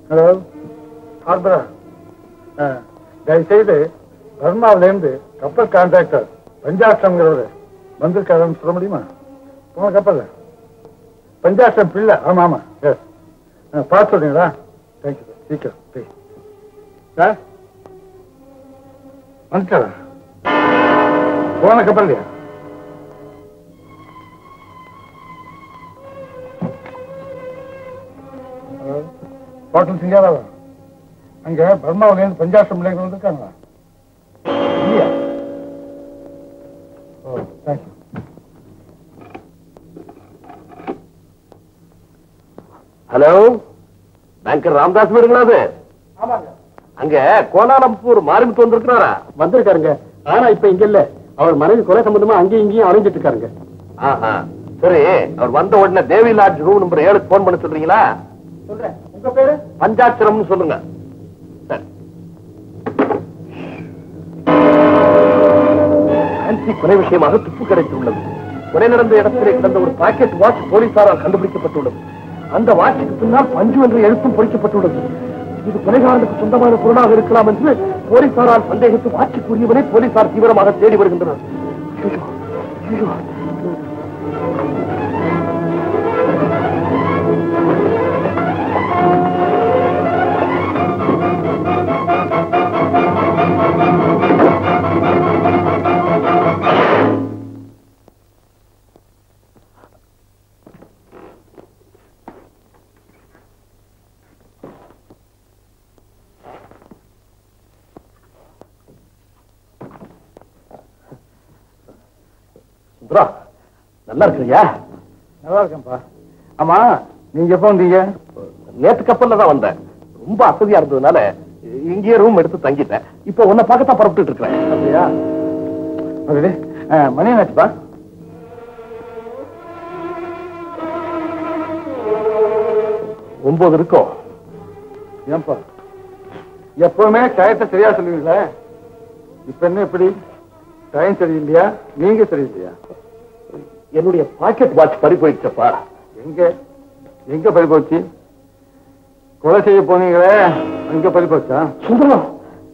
Hello ஹார்பரா தயவுசெய்து பர்மாவிலேருந்து கப்பல் contractor பஞ்சாஷ்டம்ங்கிறவர் வந்திருக்காருன்னு சொல்ல முடியுமா போன கப்பல்ல பஞ்சாஷ்டம் பிள்ளை ஆமா ஆமா எஸ் பார்த்து சொல்றீங்களா தேங்க்யூ சார் சீக்கிரம் ப்ளீஸ் சார் வந்துட்டாரா போன கப்பல்லையா ஹலோ ஹோட்டல் சிங்காராவா அங்க பர்மாவிலேருந்து பஞ்சாஷ்டம் பிள்ளைங்க வந்திருக்காங்களா இல்லையா oh thank you hello banker Ramadas வீடுங்களா அது ஆமாங்க அங்க கோலாலம்பூர் மாரிமுத்து வந்திருக்கிறாரா வந்திருக்காருங்க ஆனா இப்ப இங்க இல்ல அவர் மனைவி கொலை சம்பந்தமா அங்கேயும் இங்கேயும் அலைஞ்சிட்டு இருக்காருங்க ஆஹா சரி அவர் வந்த உடனே தேவி லாட்ஜ் ரூம் நம்பர் ஏழுக்கு போன் பண்ண சொல்றீங்களா சொல்றேன் உங்க பேரு பஞ்சாட்சரம்னு சொல்லுங்க சரி ஃபேன்சி கொலை விஷயமாக துப்பு கிடைத்துள்ளது கொலை நடந்த இடத்திலே கிடந்த ஒரு பாக்கெட் வாட்ச் போலீசாரால் கண்டுபிடிக்கப்பட்டுள்ளது அந்த வாட்சுக்கு பின்னால் பஞ்சு என்ற எழுத்தும் பொறிக்கப்பட்டுள்ளது இது கொலைகாரனுக்கு சொந்தமான பொருளாக இருக்கலாம் என்று போலீசாரால் சந்தேகித்து வாட்சுக்குரியவனை போலீசார் தீவிரமாக தேடி வருகின்றனர் ஐயோ, ஐயோ. சுந்தரா நல்லா இருக்கிறியா நல்லா இருக்கேன்ப்பா ஆமா நீங்க எப்போ வந்தீங்க நேத்து கப்பல்ல தான் வந்தேன் ரொம்ப அசதியா இருந்ததுனால இங்கேயே ரூம் எடுத்து தங்கிட்டேன் இப்போ உன்னை பார்க்கத்தான் புறப்பட்டு இருக்கிறேன் அப்படியா அது மணி என்னாச்சுப்பா ஒன்பது இருக்கும் ஏன்பா எப்பவுமே டயத்தை சரியா சொல்லுவீங்களே இப்ப என்ன இப்படி டைம் சரியில்லையா நீங்க சரியில்லையா என்னுடைய பாக்கெட் வாட்ச் பறி போயிடுச்சப்பா எங்க எங்க பறி போச்சு கொலை செய்ய போனீங்களே அங்க பறி போச்சா சுந்தரம்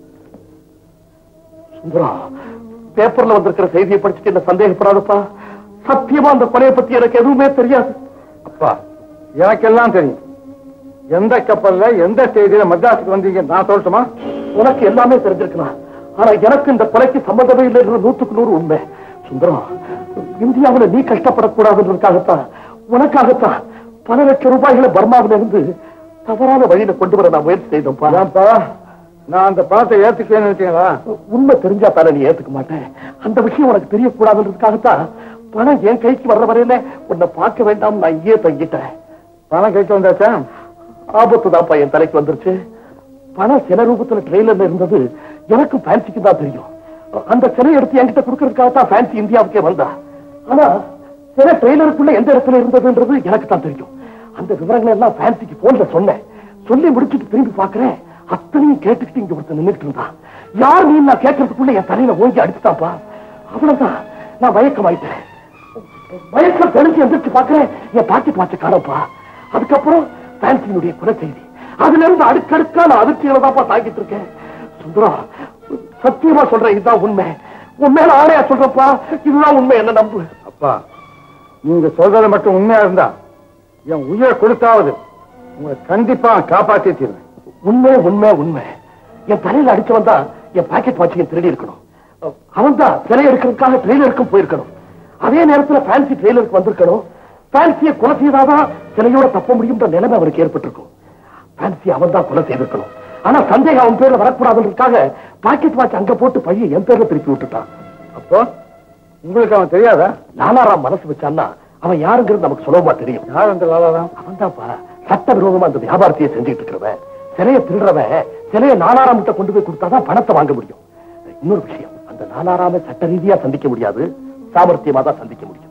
சுந்தரம் பேப்பர்ல வந்திருக்கிற செய்தியை படிச்சுட்டு என்ன சந்தேகப்படாதப்பா சத்தியமா அந்த கொலையை பத்தி எனக்கு எதுவுமே தெரியாது அப்பா எனக்கெல்லாம் தெரியும் எந்த கப்பல்ல எந்த செய்தியில மദ്രാஸுக்கு வந்தீங்க நான் சொல்லட்டுமா உனக்கு எல்லாமே தெரிஞ்சிருக்கலாம் ஆனா எனக்கு இந்த கொலைக்கு சம்பந்தமே இல்லை என்று நூத்துக்கு நூறு உண்மை சுந்தரம் இந்தியாவுல நீ கஷ்டப்படக்கூடாதுன்றதுக்காகத்தான் உனக்காகத்தான் பல லட்சம் ரூபாய்களை பர்மாவில இருந்து தவறான வழியில கொண்டு வர நான் முயற்சி செய்தோம்ப்பா ஏன்பா நான் அந்த பணத்தை ஏத்துக்குவேன்னு நினைச்சீங்களா உண்மை தெரிஞ்சா தானே நீ ஏத்துக்க மாட்டேன் அந்த விஷயம் உனக்கு தெரியக்கூடாதுன்றதுக்காகத்தான் பணம் என் கைக்கு வர்ற வரையில உன்னை பார்க்க வேண்டாம் நான் இங்கே தங்கிட்டேன் பணம் கைக்கு வந்தாச்சா ஆபத்து தான்ப்பா என் தலைக்கு வந்துருச்சு பணம் சில ரூபத்துல ட்ரெயிலர்ல இருந்தது எனக்கு ஃபேன்சிக்கு தான் தெரியும் அந்த சிலை எடுத்து என்கிட்ட கொடுக்கறதுக்காக தான் ஃபேன்சி இந்தியாவுக்கே வந்தா ஆனா சில ட்ரெயிலருக்குள்ள எந்த இடத்துல இருந்ததுன்றது எனக்கு தான் தெரியும் அந்த விவரங்களை எல்லாம் ஃபேன்சிக்கு போன்ல சொன்னேன் சொல்லி முடிச்சுட்டு திரும்பி பாக்குறேன் அத்தனையும் கேட்டுக்கிட்டு இங்க ஒருத்தன் நின்னுட்டு இருந்தான் யார் நீ நான் கேட்கறதுக்குள்ள என் தலையில ஓங்கி அடிச்சுட்டாப்பா அவ்வளவுதான் நான் மயக்கமாயிட்டேன் வயசுல தெளிஞ்சு எந்திரிச்சு பாக்குறேன் என் பாக்கெட் வாட்ச காணப்பா அதுக்கப்புறம் ஃபேன்சியினுடைய குல செய்தி அதுல இருந்து அடுக்கடுக்கா நான் அதிர்ச்சியில தான்ப்பா தாங்கிட்டு இருக்கேன் சுந்தரம் சத்தியமா சொல்றேன் இதுதான் உண்மை உன் மேல ஆணையா சொல்றப்பா இதுதான் உண்மை என்ன நம்பு அப்பா நீங்க சொல்றது மட்டும் உண்மையா இருந்தா என் உயிரை கொடுத்தாவது உங்களை கண்டிப்பா காப்பாத்தி தீர்வேன் உண்மை உண்மை உண்மை என் தலையில அடிச்சு வந்தா என் பாக்கெட் வாட்சியை திருடி இருக்கணும் அவன் தான் சிலை எடுக்கிறதுக்காக ட்ரெயிலருக்கும் போயிருக்கணும் அதே நேரத்துல ஃபேன்சி ட்ரெயிலருக்கு வந்திருக்கணும் ஃபேன்சியை கொலை செய்தாதான் சிலையோட தப்ப முடியும்ன்ற நிலைமை அவருக்கு ஏற்பட்டிருக்கும் ஃபேன்சி அவன் தான் கொலை செய்திருக்கணும் ஆனா சந்தேகம் அவன் பேர்ல வரக்கூடாதுன்றதுக்காக பாக்கெட் வாட்ச் அங்க போட்டு பைய என் பேர்ல திருப்பி விட்டுட்டான் அப்போ உங்களுக்கு அவன் தெரியாதா லாலாராம் மனசு வச்சான்னா அவன் யாருங்கிறது நமக்கு சுலபமா தெரியும் யார் அந்த லாலாராம் அவன் தான்ப்பா சட்ட விரோதமா அந்த வியாபாரத்தையே செஞ்சுட்டு இருக்கிறவன் சிலையை திருடுறவன் சிலையை நாலாராம் கிட்ட கொண்டு போய் கொடுத்தாதான் பணத்தை வாங்க முடியும் இன்னொரு விஷயம் அந்த நாலாராம சட்ட ரீதியா சந்திக்க முடியாது சாமர்த்தியமா தான் சந்திக்க முடியும்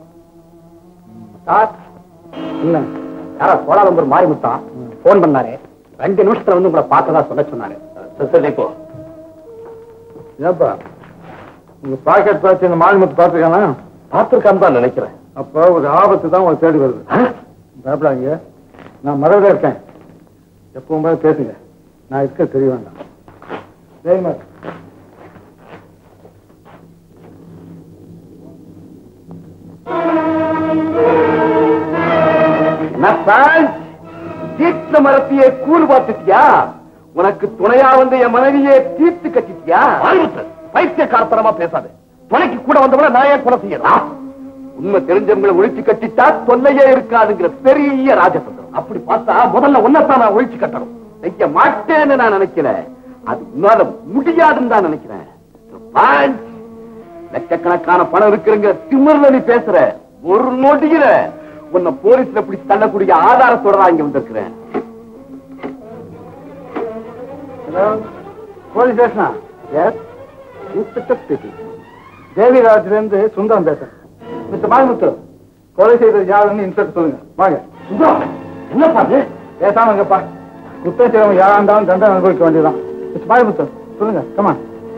சார் என்ன யாரா சோழாலம்பூர் மாரிமுத்தா போன் பண்ணாரு ரெண்டு நிமிஷத்துல வந்து உங்களை பார்த்ததா சொல்ல சொன்னாரு சரி, சரி இப்போ ஏப்பா உங்க பாக்கெட் பார்த்து இந்த மாலிமத்து பார்த்துருக்கானா பார்த்திருக்கான்னு தான் நினைக்கிறேன் அப்போ ஒரு ஆபத்து தான் உங்களை தேடி வருது பயப்படாதீங்க நான் மரவில் இருக்கேன் எப்பவும் போல பேசுங்க நான் இருக்க தெரிய வேண்டாம் தைரியமா இரு. தீர்த்த மரத்தையே கூறு பார்த்துட்டியா உனக்கு துணையா வந்து என் மனைவியே தீர்த்து கட்டிட்டியா பைத்தியக்காரத்தனமா பேசாத துணைக்கு கூட வந்தவன நான் ஏன் கொலை செய்யலாம் உண்மை தெரிஞ்சவங்களை ஒழிச்சு கட்டிட்டா தொல்லையே இருக்காதுங்கிற பெரிய ராஜதந்திரம் அப்படி பார்த்தா முதல்ல உன்னத்தான் நான் ஒழிச்சு கட்டணும் செய்ய மாட்டேன்னு நான் நினைக்கல அது உன்னால முடியாதுன்னு தான் நினைக்கிறேன் பாஞ்ச். லட்சக்கணக்கான பணம் இருக்குங்கிற திமிர்ல நீ பேசுற ஒரு நொடியில உன்னை போலீஸ்ல பிடிச்சு தள்ளக்கூடிய ஆதாரத்தோட தான் இங்க வந்திருக்கிறேன் ஹலோ போலீஸ் ஸ்டேஷனா எஸ் இன்ஸ்பெக்டர் ஸ்பீக்கிங் தேவிராஜ்ல இருந்து சுந்தரம் பேசுறேன் மிஸ்டர் மாரிமுத்து கொலை செய்தது யாருன்னு இன்ஸ்பெக்டர் சொல்லுங்க வாங்க சுந்தரம், என்ன பாரு பேசாம இருங்கப்பா குற்றம் செய்யறவங்க யாரா இருந்தாலும் தண்டனை அனுபவிக்க வேண்டியதான் மிஸ்டர் மாரிமுத்து சொல்லுங்க கமா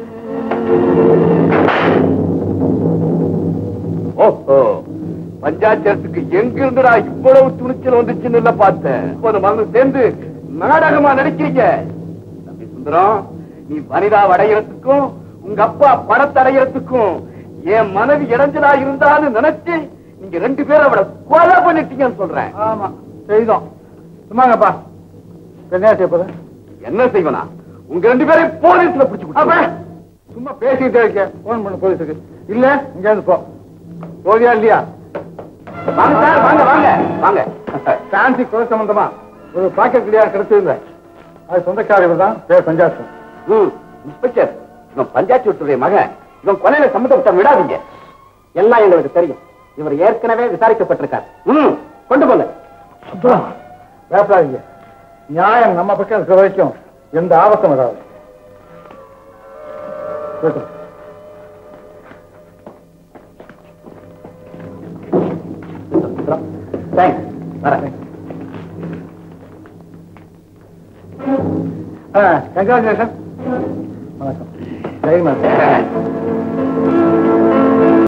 ஓஹோ பஞ்சாயத்துக்கு எங்க இருந்துடா இவ்வளவு துணிச்சல் வந்துச்சுன்னு இல்ல பார்த்தேன் இப்போது மறந்து சேர்ந்து நாடகமா நடிக்கிறீங்க தம்பி சுந்தரம் நீ வனிதாவை அடையறதுக்கும் உங்க அப்பா பணத்தை அடையறதுக்கும் என் மனைவி இடைஞ்சலா இருந்தான்னு நினைச்சு நீங்க ரெண்டு பேரும் அவளை கொலை பண்ணிட்டீங்கன்னு சொல்றேன் ஆமா செய்தோம் சும்மாங்கப்பா என்ன செய்ய போறேன் என்ன செய்வனா உங்க ரெண்டு பேரையும் போலீஸ்ல பிடிச்சு கொடுத்துருவேன். சும்மா பேசிக்கிட்டே இருக்கேன் போன் பண்ணு போலீஸுக்கு இல்ல இங்க இருந்து போ போறியா இல்லையா வாங்க சார் வாங்க வாங்க வாங்க சாந்தி கொலை சம்பந்தமா ஒரு பாக்கெட் கிளியா கிடைச்சிருந்தேன் அது சொந்தக்கார இவர் தான் பேர் பஞ்சாசம் ம், இன்ஸ்பெக்டர் இவன் பஞ்சாயத்து மகன் இவன் கொலையில சம்மந்தப்பட்ட விடாதீங்க எல்லாம் எங்களுக்கு தெரியும் இவர் ஏற்கனவே விசாரிக்கப்பட்டிருக்கார் ம் கொண்டு போங்க பயப்படாதீங்க நியாயம் நம்ம பக்கம் இருக்கிற வரைக்கும் எந்த ஆபத்தும் வராது போயிட்டு வா. தேங்க்ஸ் வரேன் ஆ கங்க்ராச்சுலேஷன் வணக்கம் தைரியமா இருங்க.